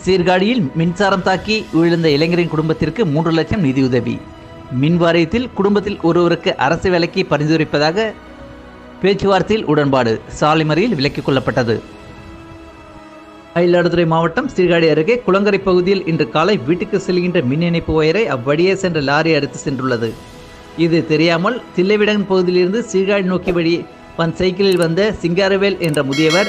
சீர்காழியில் மின்சாரம் தாக்கி விழுந்த இளைஞரின் குடும்பத்திற்கு மூன்று லட்சம் நிதியுதவி மின் வாரியத்தில் குடும்பத்தில் ஒருவருக்கு அரசு வேலைக்கு பரிந்துரைப்பதாக பேச்சுவார்த்தையில் உடன்பாடு சாலைமறியில் விலக்கிக் கொள்ளப்பட்டது மயிலாடுதுறை மாவட்டம் சீர்காழி அருகே குளங்கரை பகுதியில் இன்று காலை வீட்டுக்கு செல்கின்ற மின் இணைப்பு ஒயரை அவ்வழியே சென்ற லாரி அடித்து சென்றுள்ளது இது தெரியாமல் தில்லைவிடகன் பகுதியிலிருந்து சீர்காழி நோக்கி வழி வன் சைக்கிளில் வந்த சிங்காரவேல் என்ற முதியவர்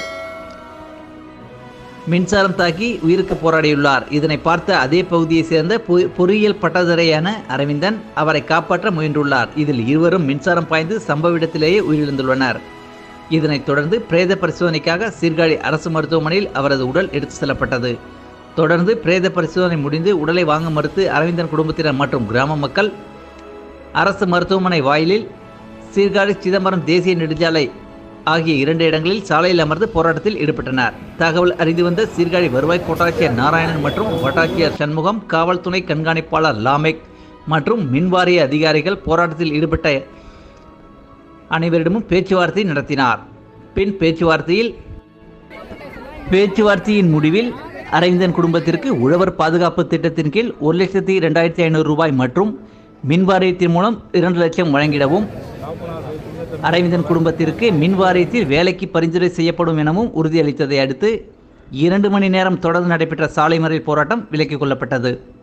மின்சாரம் தாக்கி உயிருக்கு போராடியுள்ளார் இதனை பார்த்த அதே பகுதியைச் சேர்ந்த பொ- பொறியியல் பட்டதாரியான அரவிந்தன் அவரை காப்பாற்ற முயன்றுள்ளார் இதில் இருவரும் மின்சாரம் பாய்ந்து சம்பவ இடத்திலேயே உயிரிழந்துள்ளனர் இதனைத் தொடர்ந்து பிரேத பரிசோதனைக்காக சீர்காழி அரசு மருத்துவமனையில் அவரது உடல் எடுத்து செல்லப்பட்டது தொடர்ந்து பிரேத பரிசோதனை முடிந்து உடலை வாங்க மறுத்து அரவிந்தன் குடும்பத்தினர் மற்றும் கிராம மக்கள் அரசு மருத்துவமனை வாயிலில் சீர்காழி சிதம்பரம் தேசிய நெடுஞ்சாலை ஆகிய இரண்டு இடங்களில் சாலையில் அமர்ந்து போராட்டத்தில் ஈடுபட்டனர் தகவல் அறிந்து வந்த சீர்காழி வருவாய் கோட்டாட்சியர் நாராயணன் மற்றும் வட்டாட்சியர் சண்முகம் காவல் துணை கண்காணிப்பாளர் லாமெக் மற்றும் மின்வாரிய அதிகாரிகள் போராட்டத்தில் ஈடுபட்ட அனைவரிடமும் பேச்சுவார்த்தை நடத்தினார் பின் பேச்சுவார்த்தையில் பேச்சுவார்த்தையின் முடிவில் அரவிந்தன் குடும்பத்திற்கு உழவர் பாதுகாப்பு திட்டத்தின் கீழ் ஒரு லட்சத்தி இரண்டாயிரத்தி ஐநூறு ரூபாய் மற்றும் மின் வாரியத்தின் மூலம் இரண்டு லட்சம் வழங்கிடவும் அரவிந்தன் குடும்பத்திற்கு மின் வாரியத்தில் வேலைக்கு பரிந்துரை செய்யப்படும் எனவும் உறுதியளித்ததை அடுத்து இரண்டு மணி நேரம் தொடர்ந்து நடைபெற்ற சாலை மறியல் போராட்டம் விலக்கிக் கொள்ளப்பட்டது